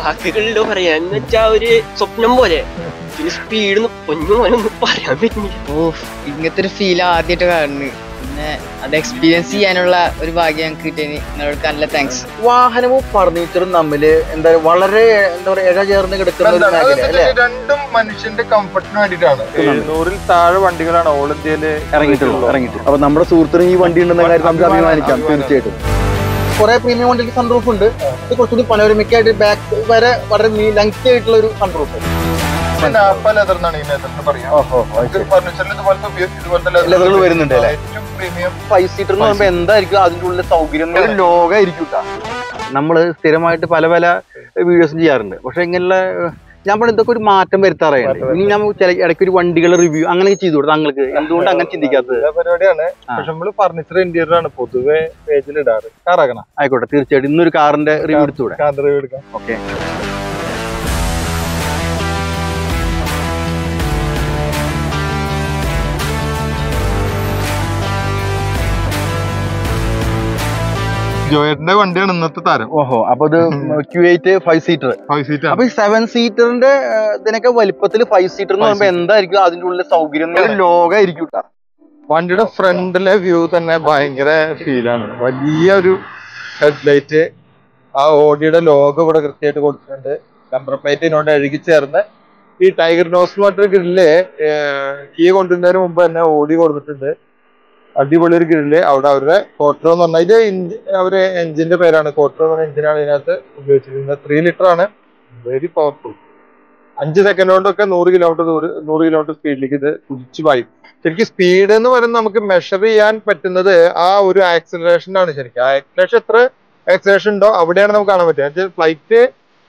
വാക്കുകളിലോ പറയാ എന്ന് വെച്ചാ ഒരു സ്വപ്നം പോലെ പിന്നെ സ്പീഡ് പൊന്നു മോനൊന്നും പറയാൻ പറ്റുന്നില്ല ഓ ഇങ്ങനത്തെ ഒരു ഫീൽ ആദ്യമായിട്ട് കാണുന്നു പിന്നെ അത് എക്സ്പീരിയൻസ് ചെയ്യാനുള്ള ഒരു ഭാഗ്യം ഞങ്ങൾക്ക് കിട്ടിയതിന് നിങ്ങളോട് നല്ല താങ്ക്സ് വാഹനവും ഫർണിച്ചറും തമ്മില് എന്താ പറയാ വളരെ എന്താ പറയാ ഇഴ ചേർന്ന് കിടക്കുന്ന ഒരു എന്താണ്? മേഖല അത് അല്ലേ രണ്ടും മനുഷ്യന്റെ കംഫർട്ടിന് വേണ്ടിയിട്ടാണ് എഴുന്നൂറിൽ താഴെ വണ്ടികളാണ് ഓൾ ഇന്ത്യയില് ഇറങ്ങിയിട്ടുള്ളൂ ഇറങ്ങിയിട്ടുള്ളൂ അപ്പൊ നമ്മുടെ സുഹൃത്തിന് ഈ വണ്ടി ഉണ്ടെന്ന കാര്യം നമുക്ക് അഭിമാനിക്കാം തീർച്ചയായിട്ടും കുറെ പ്രീമിയം വണ്ടിക്ക് സൺറൂഫ് ഉണ്ട് ഇത് കുറച്ചുകൂടി പനോരമിക്കായിട്ട് ബാക്ക് വരെ വളരെ ലെങ്തി ആയിട്ടുള്ള ഒരു സൺറൂഫ് പിന്നെ ആപ്പ ലെതർ എന്നാണ് ഈ ലെതറിന് പറയാം ഓഹോ ഫർണിച്ചറിൽ ഇതുപോലത്തെ ഉപയോഗ- ഇതുപോലത്തെ Leather കൾ വരുന്നുണ്ട് അല്ലേ? ഏറ്റവും പ്രീമിയം ഫൈവ് സീറ്റർ എന്ന് പറയുമ്പോൾ എന്തായിരിക്കും അതിന്റെ ഉള്ളിലെ സൗകര്യം ഒരു ലോകമായിരിക്കും നമ്മള് സ്ഥിരമായിട്ട് പല പല വീഡിയോസും ചെയ്യാറുണ്ട് പക്ഷെ ഇങ്ങനെയുള്ള ഞാൻ പറഞ്ഞ ഇതൊക്കെ ഒരു മാറ്റം വരുത്താറാണ് ഇനി ഞാൻ ചില ഇടയ്ക്ക് ഒരു വണ്ടികളുടെ റിവ്യൂ അങ്ങനെ ചെയ്തു കൊടുത്തു താങ്കൾക്ക് എന്തുകൊണ്ട് അങ്ങനെ ചിന്തിക്കാത്തത് എല്ലാ പരിപാടിയാണ് ആ. പക്ഷെ നമ്മള് ഫർണിച്ചർ ഇന്റീരിയർ ആണ് പൊതുവെ പേജിൽ ഇടാറ് കാറാക്കണം ആയിക്കോട്ടെ തീർച്ചയായിട്ടും ഇന്നൊരു കാറിന്റെ റിവ്യൂ എടുത്തുകൂടെ കാർ ഡ്രൈവ് എടുക്കാം ഓക്കെ ജോയറ്റിന്റെ വണ്ടിയാണ് ഇന്നത്തെ താരം ഓഹോ അപ്പൊ ഇത് Q eight five seater five seat അപ്പൊ ഈ സെവൻ സീറ്ററിന്റെ ഇതിനൊക്കെ വലിപ്പത്തിൽ ഫൈവ് സീറ്റർ എന്ന് Five പറയുമ്പോൾ എന്തായിരിക്കും അതിന്റെ ഉള്ളിലെ സൗകര്യം ഒരു ലോകമായിരിക്കും ട്ടാ. വണ്ടിയുടെ ഫ്രണ്ടിലെ വ്യൂ തന്നെ ഭയങ്കര ഫീലാണ് വലിയ ഒരു ഹെഡ്ലൈറ്റ് ആ ഓഡിയുടെ ലോഗോ ഇവിടെ കൃത്യമായിട്ട് കൊടുത്തിട്ടുണ്ട് നമ്പർ പ്ലേറ്റിനോട് അഴുകി ചേർന്ന് ഈ ടൈഗർ നോസ് മറ്റൊരു ഗ്രില്ല് കീ കൊണ്ടുവരുന്നതിന് മുമ്പ് തന്നെ ഓടി കൊടുത്തിട്ടുണ്ട് അടിപൊളി ഒരു ഗ്രില്ല് അവിടെ അവരുടെ കോട്ടറോ എന്ന് പറഞ്ഞാൽ ഇത് ഇഞ്ചി- അവരെ എഞ്ചിന്റെ പേരാണ് കോട്ടറോ എന്ന് പറഞ്ഞ എഞ്ചിനാണ് ഇതിനകത്ത് ഉപയോഗിച്ചിരിക്കുന്നത് ത്രീ ലിറ്റർ ആണ് വെരി പവർഫുൾ അഞ്ച് സെക്കൻഡ് കൊണ്ടൊക്കെ നൂറ് കിലോമീറ്റർ നൂറ് നൂറ് കിലോമീറ്റർ സ്പീഡിലേക്ക് ഇത് കുതിച്ചു പായും ശരിക്കും സ്പീഡ് എന്ന് പറയുന്നത് നമുക്ക് മെഷർ ചെയ്യാൻ പറ്റുന്നത് ആ ഒരു ആക്സിലറേഷനാണ് ശരിക്കും ആ ആക്സിലറേഷൻ എത്ര ആക്സിലറേഷൻ ഉണ്ടോ അവിടെയാണ് നമുക്ക് കാണാൻ പറ്റുക ഫ്ലൈറ്റ്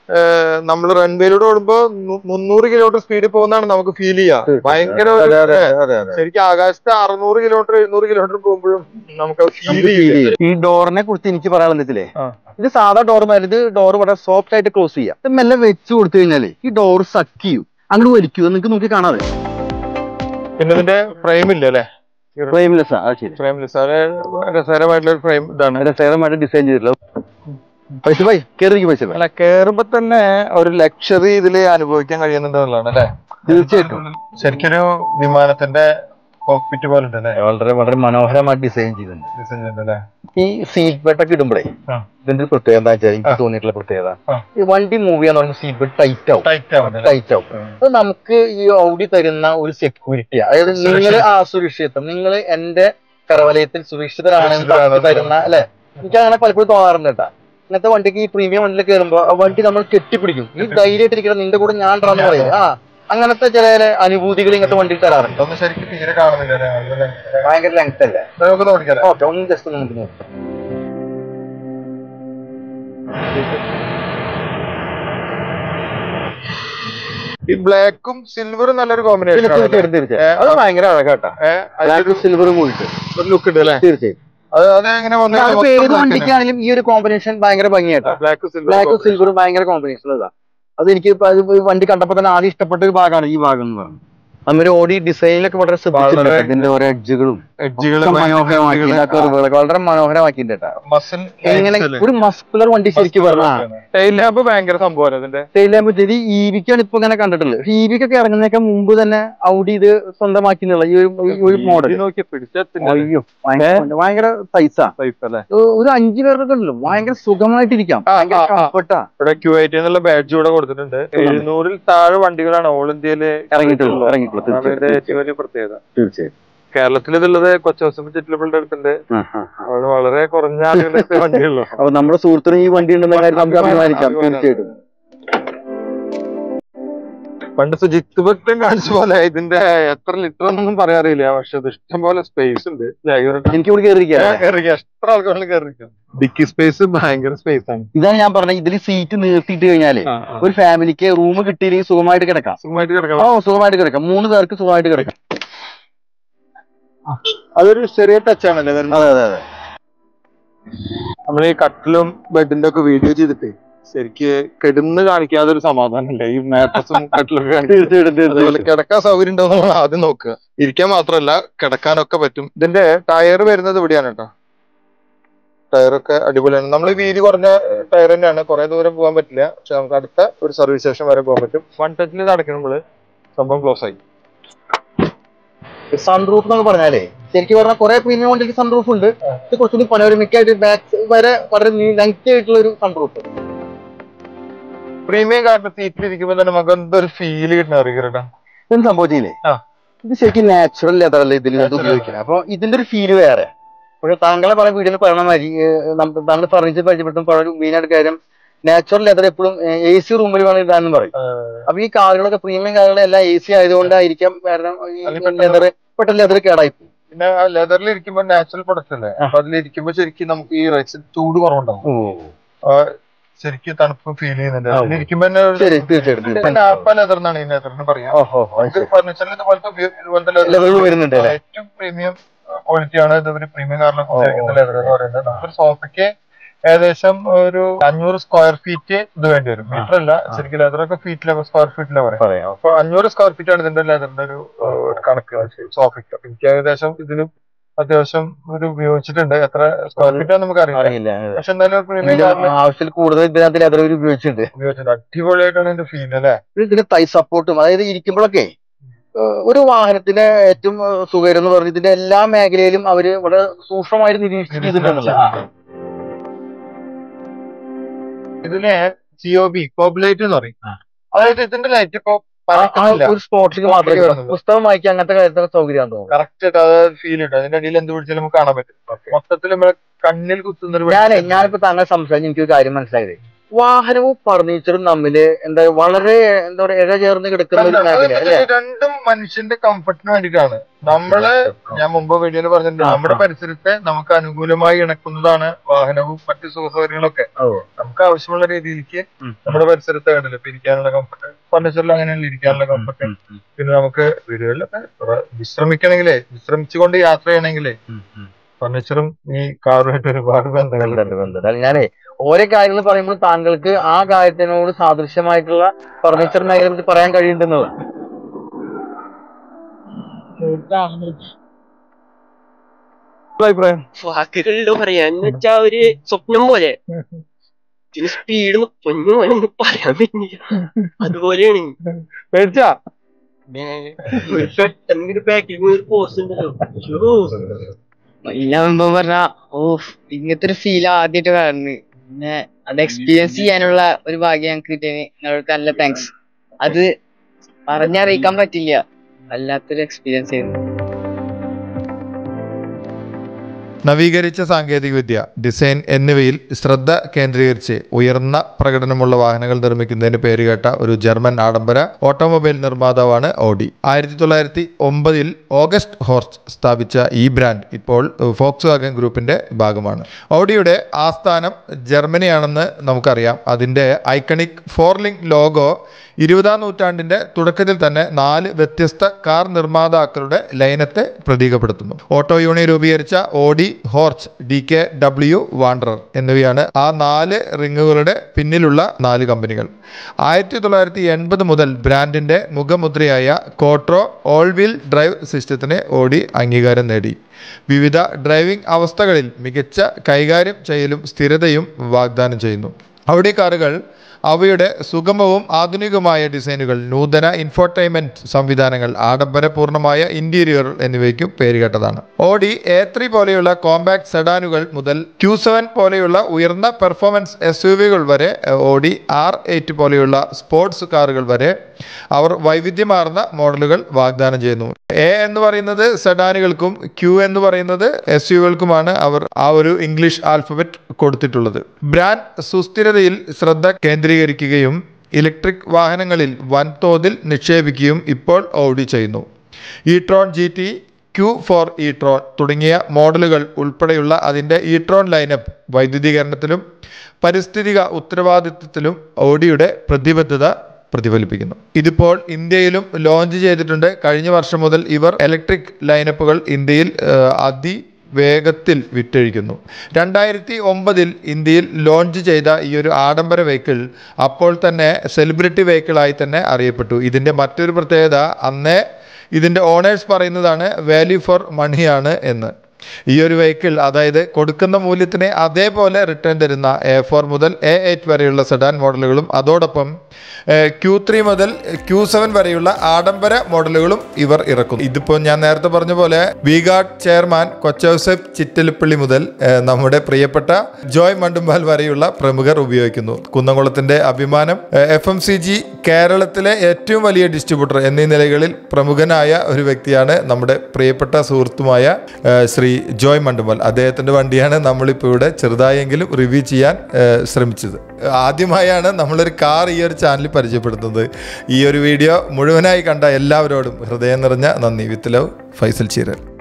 നമ്മൾ റൺവേയിലൂടെ ഓടുമ്പോൾ മുന്നൂറ് കിലോമീറ്റർ സ്പീഡിൽ പോകുന്നതാണ് നമുക്ക് ഫീൽ ചെയ്യുക ഭയങ്കര ഒരു- അതെ, അതെ, അതെ, അതെ. ശരിക്കും ആകാശത്ത് അറുന്നൂറ് കിലോമീറ്റർ എഴുന്നൂറ് കിലോമീറ്റർ പോകുമ്പോഴും നമുക്ക് ഫീൽ നമുക്ക് feel ചെയ്യും ചെയ്യും. ഈ ഡോറിനെ കുറിച്ച് എനിക്ക് പറയാനുള്ളത് വെച്ചില്ലേ ആ. ഇത് സാധാ ഡോർ മാതിരി ഇത് ഡോർ വളരെ സോഫ്റ്റ് ആയിട്ട് ക്ലോസ് ചെയ്യാം ഇത് മെല്ലെ വെച്ച് കൊടുത്തു കഴിഞ്ഞാല് ഈ ഡോർ സക്ക് ചെയ്യും അങ്ങോട്ട് വലിക്കൂ നിങ്ങൾക്ക് നോക്കി കാണാതെ പിന്നെ ഇതിന്റെ ഫ്രെയിം ഇല്ല അല്ലെ ഫ്രെയിംലെസ് ആ ശരി ഫ്രെയിംലെസ് അത് രസകരമായിട്ടുള്ള ഒരു ഫ്രെയിം ഇതാണ് രസകരമായിട്ട് ഡിസൈൻ ചെയ്തിട്ടുള്ള പൈസ പോയി കയറി പൈസ പോയി അല്ല കേറുമ്പോ തന്നെ ഒരു ലക്ഷറി ഇതില് അനുഭവിക്കാൻ കഴിയുന്നുണ്ടെന്നുള്ളതാണ് അല്ലെ തീർച്ചയായിട്ടും ശരിക്കൊരു വിമാനത്തിന്റെ കോക്പിറ്റ് പോലെ ഉണ്ട് അല്ലേ വളരെ വളരെ മനോഹരമായിട്ട് ഡിസൈൻ ചെയ്തിട്ടുണ്ട് ഡിസൈൻ ചെയ്യുന്നത് അല്ലേ ഈ സീറ്റ് ബെൽറ്റ് ഒക്കെ ഇടുമ്പോഴേ ആ. ഇതിന്റെ ഒരു പ്രത്യേകത എന്താ വെച്ചാൽ എനിക്ക് ആ. തോന്നിയിട്ടുള്ള പ്രത്യേകത ആ. ഈ വണ്ടി മൂവ് ചെയ്യാന്ന് പറയുമ്പോൾ സീറ്റ് ബെൽറ്റ് ടൈറ്റ് ആവും ടൈറ്റ് ആവുന്നത് ടൈറ്റ് ആവും അത് നമുക്ക് ഈ ഔഡി തരുന്ന ഒരു സെക്യൂരിറ്റി അതായത് നിങ്ങൾ ആ സുരക്ഷിതത്വം നിങ്ങൾ എന്റെ കരവലയത്തിൽ സുരക്ഷിതരാണെന്ന് സുരക്ഷിതരാണ്. തരുന്ന അല്ലെ എനിക്ക് അങ്ങനെ പലപ്പോഴും തോന്നാറുണ്ട് കേട്ടാ ഇങ്ങനത്തെ വണ്ടിക്ക് ഈ പ്രീമിയം വണ്ടിയിൽ കയറുമ്പോ ആ വണ്ടി നമ്മൾ കെട്ടിപ്പിടിക്കും ഈ ധൈര്യമായിട്ടിരിക്കണം നിന്റെ കൂടെ ഞാൻ ഉണ്ടാന്ന് പറയും ആ അങ്ങനത്തെ ചില ചില അനുഭൂതികൾ ഇങ്ങനത്തെ വണ്ടിയിൽ തരാറുണ്ട് ഇതൊന്നും ശരിക്കും തീരെ കാണുന്നില്ല അല്ലേ? അതുപോലെ ഭയങ്കര ലെങ്ത് അല്ലേ നമുക്ക് നോക്കിയാലോ ഓക്കെ ഒന്ന് ജസ്റ്റ് നമുക്ക് നോക്കാം ഈ ബ്ലാക്കും സിൽവറും നല്ലൊരു കോമ്പിനേഷൻ തീർച്ചയായിട്ടും തീർച്ചയായിട്ടും അത് ഭയങ്കര അഴകാട്ടാ ബ്ലാക്ക് സിൽവറും കൂടിയിട്ട് ലുക്ക് ഉണ്ട് അല്ലേ തീർച്ചയായും അത് അതെങ്ങനെ അതിപ്പോ ഏത് വണ്ടിക്കാണെങ്കിലും ഈ ഒരു കോമ്പിനേഷൻ ഭയങ്കര ഭംഗിയായിട്ടാ ബ്ലാക്ക് സിൽവർ ബ്ലാക്കും സിൽവറും ഭയങ്കര കോമ്പിനേഷൻ അതാ അത് എനിക്ക് ഇപ്പൊ അത് ഈ വണ്ടി കണ്ടപ്പോ തന്നെ ആദ്യം ഇഷ്ടപ്പെട്ട ഒരു ഭാഗമാണ് ഈ ഭാഗം എന്ന് പറയുന്നത് നമ്മുടെ ഓടി ഡിസൈനിലൊക്കെ വളരെ ശ്രദ്ധിച്ചിട്ടുണ്ട് വളരെ- ഇതിന്റെ ഓരോ എഡ്ജുകളും എഡ്ജുകൾ മനോഹരമാക്കി വളരെ മനോഹരമാക്കിയിട്ടാ മസിൽ എങ്ങനെ ഒരു മസ്കുലർ വണ്ടി ശരിക്കും പറഞ്ഞാ ടൈൽ ലാമ്പ് ഭയങ്കര സംഭവമാണ് ഇതിന്റെ സ്റ്റൈലാകുമ്പോ ശരി ഇ വിക്കാണ് ഇപ്പൊ ഇങ്ങനെ കണ്ടിട്ടുള്ളത് ഇ വിക്കൊക്കെ ഇറങ്ങുന്നേക്കാൾ മുമ്പ് തന്നെ ഔഡി ഇത് സ്വന്തമാക്കി എന്നുള്ള ഈ ഒരു ഈ ഒരു മോഡൽ നോക്കി പിടിച്ചെത്തിന്റെ അയ്യോ ഭയങ്കര- ഭയങ്കര സൈസാ ടൈപ്പ് അല്ലേ ഒരു അഞ്ചു പേർക്ക് ഉണ്ടല്ലോ ഭയങ്കര സുഖമായിട്ടിരിക്കാം ആ, ഭയങ്കര ആ, ആ. കംഫർട്ടാ ഇവിടെ ക്യൂ ഐറ്റി എന്നുള്ള ബാഡ്ജ് ഇവിടെ കൊടുത്തിട്ടുണ്ട് എഴുന്നൂറിൽ താഴെ വണ്ടികളാണ് ഓൾ ഇന്ത്യയില് ഇറങ്ങിയിട്ടുള്ളൂ ഇറങ്ങിയിട്ടുള്ളൂ അതാണ് ഇതിന്റെ തീർച്ചയായും ഏറ്റവും വലിയ പ്രത്യേകത തീർച്ചയായും കേരളത്തിൽ ഇതുള്ളത് കൊച്ചോസം ചിറ്റിലപ്പള്ളിയുടെ അടുത്തുണ്ട് ആ, ആ, ആ. അവിടെ വളരെ കുറഞ്ഞ ആളുകളൊക്കെ വണ്ടിയുള്ളൂ അപ്പൊ നമ്മുടെ സുഹൃത്തിന് ഈ വണ്ടി ഉണ്ടെന്ന കാര്യം നമുക്ക് അഭിമാനിക്കാം അഭിമാനം. തീർച്ചയായിട്ടും പണ്ട് സുജിത്ത് ഭക്തൻ കാണിച്ച പോലെ ഇതിന്റെ എത്ര ലിറ്റർ എന്നൊന്നും പറയാൻ അറിയില്ല പക്ഷെ ഇത് ഇഷ്ടം പോലെ സ്പേസ് ഉണ്ട് ഇല്ലേ, ഇവരുടെ- എനിക്ക് ഇവിടെ കയറിയിരിക്കാം കയറിയിരിക്കാം. എത്ര ആൾക്കാരും കയറിയിരിക്കാം ഡിക്കി സ്പേസ് ഭയങ്കര സ്പേസ് ആണ് ഇതാണ് ഞാൻ പറഞ്ഞത് ഇതിൽ സീറ്റ് നിർത്തിയിട്ട് കഴിഞ്ഞാല് ആ, ആ. ഒരു ഫാമിലിക്ക് റൂം കിട്ടിയില്ലെങ്കിൽ സുഖമായിട്ട് കിടക്കാം സുഖമായിട്ട് കിടക്കണം ഓ സുഖമായിട്ട് കിടക്കാം മൂന്ന് പേർക്ക് സുഖമായിട്ട് കിടക്കാം അതൊരു ചെറിയ ടച്ച് ആണല്ലേ വരുന്നത്? അതെ അതെ അതെ നമ്മൾ ഈ കട്ടിലും ബെഡിന്റെ ഒക്കെ വീഡിയോ ചെയ്തിട്ട് ശരിക്ക് കിടന്ന് കാണിക്കാതെ ഒരു സമാധാനമല്ലേ ഈ മാട്രസും കട്ടിലൊക്കെ കാണിക്കുന്നത് തീർച്ചയായിട്ടും അതുപോലെ തീർച്ചയായിട്ടും കിടക്കാൻ സൗകര്യം ഉണ്ടോ നമ്മൾ ആദ്യം നോക്കുക ഇരിക്കാൻ മാത്രമല്ല കിടക്കാനൊക്കെ പറ്റും ഇതിന്റെ ടയർ വരുന്നത് ഇവിടെയാണ് കേട്ടോ ടയറൊക്കെ അടിപൊളിയാണ് നമ്മൾ വീതി കുറഞ്ഞ ടയർ തന്നെയാണ് കുറെ ദൂരം പോകാൻ പറ്റില്ല പക്ഷെ നമുക്ക് അടുത്ത ഒരു സർവീസ് സ്റ്റേഷൻ വരെ പോകാൻ പറ്റും വൺ ടച്ചിൽ ഇത് അടയ്ക്കുമ്പോൾ സംഭവം ക്ലോസ് ആയി സൺറൂഫ് എന്നൊക്കെ പറഞ്ഞാലേ ശരിക്കും പറഞ്ഞാൽ കുറെ പ്രീമിയം വണ്ടിക്ക് സൺറൂഫ് ഉണ്ട് ഇത് കുറച്ചുകൂടി പനോരമിക്കായിട്ട് ബാക്ക് വരെ വളരെ ലെങ്തി ആയിട്ടുള്ള ഒരു സൺറൂഫ് പ്രീമിയം കാറിന്റെ സീറ്റിലിരിക്കുമ്പോൾ തന്നെ നമുക്ക് എന്തൊരു ഫീൽ കിട്ടുന്ന അറിയിക്കട്ടാ ഇതൊന്നും സംഭവിച്ചില്ലേ ആ. ഇത് ശരിക്കും നാച്ചുറൽ ലെതറല്ലേ ഇതിൽ ഇത് Natural. ഉപയോഗിക്കുന്നത് അപ്പൊ ഇതിന്റെ ഒരു ഫീല് വേറെ പക്ഷെ താങ്കളെ പല വീഡിയോയിൽ പറയണ മാതിരി ഏഹ്, നമ്മ- താങ്കൾ ഫർണിച്ചർ പരിചയപ്പെടുത്തുമ്പോൾ ഒരു മെയിൻ ആയിട്ട് കാര്യം നാച്ചുറൽ ലെതർ എപ്പോഴും എ സി റൂമിൽ വേണം ഇടാന്ന് പറയും അപ്പൊ ഈ കാറുകളൊക്കെ പ്രീമിയം കാറുകൾ എല്ലാം എ സി ആയതുകൊണ്ടായിരിക്കാം കാരണം അതിൽ പെട്ടെന്ന് ലെതർ പെട്ടെന്ന് ലെതർ കേടായി പോകും. പിന്നെ ആ ലെതറിൽ ഇരിക്കുമ്പോൾ നാച്ചുറൽ പ്രൊഡക്റ്റ് അല്ലേ ആ. അപ്പൊ അതിലിരിക്കുമ്പോൾ ശരിക്കും നമുക്ക് ഈ റൈസ് ചൂട് കുറവുണ്ടാവും ആ, ശരിക്കും തണുപ്പ് ഫീൽ ചെയ്യുന്നുണ്ട് ആ. അതിലിരിക്കുമ്പോ തന്നെ ഒരു ശരി തീർച്ചയായിട്ടും തീർച്ചയായിട്ടും. നാപ്പ ലെതർ എന്നാണ് ഈ ലെതറിന് പറയാം ഓഹോ അത് ശരി. ഫർണിച്ചറിൽ ഇതുപോലത്തെ ഉപയോ- ഇതുപോലത്തെ leather ലെതറുകൾ വരുന്നുണ്ട് അല്ലേ ഏറ്റവും പ്രീമിയം ക്വാളിറ്റി ആണ് ഇത് ഒരു പ്രീമിയം കാറിലൊക്കെ ഓ, ഉപയോഗിക്കുന്ന ഓ. ലെതർ എന്ന് പറയുന്നത് നമുക്കൊരു സോഫയ്ക്ക് ഏകദേശം ഒരു അഞ്ഞൂറ് സ്ക്വയർ ഫീറ്റ് ഇത് വേണ്ടി വരും മീറ്റർ അല്ല ശരിക്കും ലെതറൊക്കെ ഫീറ്റിലൊക്കെ സ്ക്വയർ ഫീറ്റിലെ പറയാം പറയാം അപ്പൊ അഞ്ഞൂറ് സ്ക്വയർ ഫീറ്റ് ആണ് ഇതിന്റെ ലെതറിന്റെ ഒരു ഏഹ്, ഒരു കണക്ക് സോഫയ്ക്ക് അപ്പൊ എനിക്ക് ഏകദേശം ഇതിലും അത്യാവശ്യം ഒരു ഉപയോഗിച്ചിട്ടുണ്ട് എത്ര സ്ക്വയർ ഫീറ്റ് ആണെന്ന് നമുക്ക് അറിയില്ല അറിയില്ല പക്ഷെ എന്തായാലും പ്രീമിയം ഇതിന്റെ കാറിന് ആവശ്യത്തിൽ കൂടുതൽ ഇതിനകത്ത് ലെതർ ഉപയോഗിച്ചിട്ടുണ്ട് ഉപയോഗിച്ചിട്ടുണ്ട് അടിപൊളിയായിട്ടാണ് ഇതിന്റെ ഫീൽ അല്ലേ ഇതിന് തൈ സപ്പോർട്ടും അതായത് ഇരിക്കുമ്പോഴൊക്കെ ഏഹ് ഒരു വാഹനത്തിന് ഏറ്റവും ഏഹ് സുഖകരം എന്ന് പറഞ്ഞാൽ ഇതിന്റെ എല്ലാ മേഖലയിലും അവര് വളരെ സൂക്ഷ്മമായിട്ട് നിരീക്ഷിച്ചിട്ടുണ്ടല്ലോ ഇതിനെ സി ഒ ബി കോബിലൈറ്റ് എന്ന് പറയും ആ. അതായത് ഇതിന്റെ ലൈറ്റ് ഇപ്പൊ ഒരു സ്പോട്ടിലേക്ക് മാത്രമേ സ്പോട്ടിലേക്ക് വരുന്നത്. പുസ്തകം വായിക്കാൻ അങ്ങനത്തെ കാര്യത്തിനൊക്കെ സൗകര്യം തോന്നുന്നു കറക്റ്റ് ആയിട്ട് അത് ഫീൽ ഉണ്ട് അതിന്റെ അടിയിൽ എന്ത് പിടിച്ചാലും നമുക്ക് കാണാൻ പറ്റും മൊത്തത്തിൽ നമ്മളെ കണ്ണിൽ കുത്തുന്ന ഒരു ഞാനേ ഞാനിപ്പോ താങ്കൾ സംസാരിച്ച് എനിക്കൊരു കാര്യം മനസ്സിലായത് വാഹനവും ഫർണിച്ചറും തമ്മില് എന്താ വളരെ എന്താ പറയാ ഇഴ ചേർന്ന് കിടക്കുന്ന ഒരു മേഖല അല്ലേ രണ്ടും മനുഷ്യന്റെ കംഫർട്ടിന് വേണ്ടിയിട്ടാണ് നമ്മള് ഞാൻ മുമ്പ് വീഡിയോയിൽ പറഞ്ഞിട്ടുണ്ട് ആ, നമ്മുടെ ആ. പരിസരത്തെ നമുക്ക് അനുകൂലമായി ഇണക്കുന്നതാണ് വാഹനവും മറ്റു സുഖ സൗകര്യങ്ങളൊക്കെ ഓ. നമുക്ക് ആവശ്യമുള്ള രീതിയിലേക്ക് ഉം. നമ്മുടെ പരിസരത്തെ കണ്ടില്ല ഇപ്പൊ ഇരിക്കാനുള്ള കംഫർട്ട് ഫർണിച്ചറിൽ അങ്ങനെയല്ല ഇരിക്കാനുള്ള കംഫർട്ട് പിന്നെ നമുക്ക് വീടുകളിലൊക്കെ കുറെ വിശ്രമിക്കണമെങ്കിലേ വിശ്രമിച്ചുകൊണ്ട് യാത്ര ചെയ്യണമെങ്കിലേ ഫർണിച്ചറും ഈ കാറുമായിട്ട് ഒരുപാട് ബന്ധങ്ങളുണ്ട് ബന്ധമുണ്ട്, ബന്ധമുണ്ട്. അല്ല ഞാനേ ഓരോ കാര്യങ്ങൾ പറയുമ്പോൾ താങ്കൾക്ക് ആ കാര്യത്തിനോട് സാദൃശ്യമായിട്ടുള്ള ഫർണിച്ചർ മേഖലയെ പറ്റി പറയാൻ കഴിയുന്നുള്ളത് അഭിപ്രായം വാക്കുകളിൽ പറയാന്ന് വെച്ചാ ഒരു സ്വപ്നം പോലെ ഇതിന് സ്പീഡ് പൊന്നു മോനൊന്നും പറയാൻ പറ്റില്ല അതുപോലെയാണ് പേടിച്ചാ ഒരു പെട്ടെന്ന് ബാക്കിൽ ഒരു പോസ്റ്റ് ഉണ്ടല്ലോ അയ്യോ. ഇല്ലാകുമ്പോ പറഞ്ഞ ഓ ഇങ്ങനത്തെ ഒരു ഫീൽ ആദ്യമായിട്ട് കാണുന്നു പിന്നെ അത് എക്സ്പീരിയൻസ് ചെയ്യാനുള്ള ഒരു ഭാഗ്യം ഞങ്ങൾക്ക് കിട്ടിയതിന് നിങ്ങൾക്ക് നല്ല താങ്ക്സ് അത് പറഞ്ഞറിയിക്കാൻ പറ്റില്ല വല്ലാത്തൊരു എക്സ്പീരിയൻസ് ആയിരുന്നു നവീകരിച്ച സാങ്കേതികവിദ്യ ഡിസൈൻ എന്നിവയിൽ ശ്രദ്ധ കേന്ദ്രീകരിച്ച് ഉയർന്ന പ്രകടനമുള്ള വാഹനങ്ങൾ നിർമ്മിക്കുന്നതിന് പേരുകേട്ട ഒരു ജർമ്മൻ ആഡംബര ഓട്ടോമൊബൈൽ നിർമ്മാതാവാണ് ഓഡി ആയിരത്തി തൊള്ളായിരത്തി ഒമ്പതിൽ ഓഗസ്റ്റ് ഹോർസ്റ്റ് സ്ഥാപിച്ച ഈ ബ്രാൻഡ് ഇപ്പോൾ ഫോക്സ് വാഗൻ ഗ്രൂപ്പിന്റെ ഭാഗമാണ് ഓഡിയുടെ ആസ്ഥാനം ജർമ്മനിയാണെന്ന് നമുക്കറിയാം അതിന്റെ ഐക്കണിക് ഫോർലിംഗ് ലോഗോ ഇരുപതാം നൂറ്റാണ്ടിന്റെ തുടക്കത്തിൽ തന്നെ നാല് വ്യത്യസ്ത കാർ നിർമ്മാതാക്കളുടെ ലയനത്തെ പ്രതീകപ്പെടുത്തുന്നു ഓട്ടോ യൂണിയൻ രൂപീകരിച്ച Audi Horch D K W Wanderer എന്നിവയാണ് ആ നാല് റിങ്ങുകളുടെ പിന്നിലുള്ള നാല് കമ്പനികൾ ആയിരത്തി തൊള്ളായിരത്തി എൺപത് മുതൽ ബ്രാൻഡിന്റെ മുഖമുദ്രയായ കോട്രോ ഓൾ വീൽ ഡ്രൈവ് സിസ്റ്റത്തിന് ഓഡി അംഗീകാരം നേടി വിവിധ ഡ്രൈവിംഗ് അവസ്ഥകളിൽ മികച്ച കൈകാര്യം ചെയ്യലും സ്ഥിരതയും വാഗ്ദാനം ചെയ്യുന്നു ഔഡി കാറുകൾ അവയുടെ സുഗമവും ആധുനികവുമായ ഡിസൈനുകൾ നൂതന ഇൻഫോർടൈൻമെന്റ് സംവിധാനങ്ങൾ ആഡംബരപൂർണമായ ഇന്റീരിയർ എന്നിവയ്ക്കും പേരുകേട്ടതാണ് ഓഡി എ ത്രീ പോലെയുള്ള കോമ്പാക്ട് സെഡാനുകൾ മുതൽ ക്യൂ സെവൻ പോലെയുള്ള ഉയർന്ന പെർഫോമൻസ് എസ് യു വികൾ വരെ ഓഡി ആർ എയ്റ്റ് പോലെയുള്ള സ്പോർട്സ് കാറുകൾ വരെ അവർ വൈവിധ്യമാർന്ന മോഡലുകൾ വാഗ്ദാനം ചെയ്യുന്നു എ എന്ന് പറയുന്നത് സെഡാനുകൾക്കും ക്യൂ എന്ന് പറയുന്നത് എസ് യുകൾക്കുമാണ് അവർ ആ ഒരു ഇംഗ്ലീഷ് ആൽഫബറ്റ് കൊടുത്തിട്ടുള്ളത് ബ്രാൻഡ് സുസ്ഥിരതയിൽ ശ്രദ്ധ കേന്ദ്രീകരിക്കുകയും ഇലക്ട്രിക് വാഹനങ്ങളിൽ വൻതോതിൽ നിക്ഷേപിക്കുകയും ഇപ്പോൾ ഓഡി ചെയ്യുന്നു etron G T Q four etron തുടങ്ങിയ മോഡലുകൾ ഉൾപ്പെടെയുള്ള അതിൻ്റെ ഇട്രോൺ ലൈനപ്പ് വൈദ്യുതീകരണത്തിലും പരിസ്ഥിതിക ഉത്തരവാദിത്വത്തിലും ഓഡിയുടെ പ്രതിബദ്ധത പ്രതിഫലിപ്പിക്കുന്നു ഇതിപ്പോൾ ഇന്ത്യയിലും ലോഞ്ച് ചെയ്തിട്ടുണ്ട് കഴിഞ്ഞ വർഷം മുതൽ ഇവർ ഇലക്ട്രിക് ലൈനപ്പുകൾ ഇന്ത്യയിൽ ഏഹ്, അതി വേഗത്തിൽ വിറ്റഴിക്കുന്നു രണ്ടായിരത്തി ഒമ്പതിൽ ഇന്ത്യയിൽ ലോഞ്ച് ചെയ്ത ഈ ഒരു ആഡംബര വെഹിക്കിൾ അപ്പോൾ തന്നെ സെലിബ്രിറ്റി വെഹിക്കിളായി തന്നെ അറിയപ്പെട്ടു ഇതിൻ്റെ മറ്റൊരു പ്രത്യേകത അന്നേ ഇതിൻ്റെ ഓണേഴ്സ് പറയുന്നതാണ് വാല്യൂ ഫോർ മണിയാണ് എന്ന് ഈ ഒരു വെഹിക്കിൾ അതായത് കൊടുക്കുന്ന മൂല്യത്തിന് അതേപോലെ റിട്ടേൺ തരുന്ന എ ഫോർ മുതൽ എ എയ്റ്റ് വരെയുള്ള സെഡാൻ മോഡലുകളും അതോടൊപ്പം ക്യൂ ത്രീ മുതൽ ക്യൂ സെവൻ വരെയുള്ള ആഡംബര മോഡലുകളും ഇവർ ഇറക്കുന്നു ഇതിപ്പോൾ ഞാൻ നേരത്തെ പറഞ്ഞ പോലെ വിഗാർഡ് ചെയർമാൻ കൊച്ചൗസഫ് ചിറ്റലിപ്പള്ളി മുതൽ ഏഹ്, നമ്മുടെ പ്രിയപ്പെട്ട ജോയ് മണ്ടുമ്പാൽ വരെയുള്ള പ്രമുഖർ ഉപയോഗിക്കുന്നു കുന്നംകുളത്തിന്റെ അഭിമാനം എഫ് എം സി ജി കേരളത്തിലെ ഏറ്റവും വലിയ ഡിസ്ട്രിബ്യൂട്ടർ എന്നീ നിലകളിൽ പ്രമുഖനായ ഒരു വ്യക്തിയാണ് നമ്മുടെ പ്രിയപ്പെട്ട സുഹൃത്തുമായ ഏഹ്, ശ്രീ ജോയ് മണ്ടുമ്പാൽ അദ്ദേഹത്തിന്റെ വണ്ടിയാണ് നമ്മളിപ്പോൾ ഇവിടെ ചെറുതായെങ്കിലും റിവ്യൂ ചെയ്യാൻ ഏഹ്, ശ്രമിച്ചത് ആദ്യമായാണ് നമ്മളൊരു കാർ ഈ ഒരു ചാനലിൽ പരിചയപ്പെടുത്തുന്നത് ഈ ഒരു വീഡിയോ മുഴുവനായി കണ്ട എല്ലാവരോടും ഹൃദയം നിറഞ്ഞ നന്ദി വിത്ത് ലവ് ഫൈസൽ ചീരൽ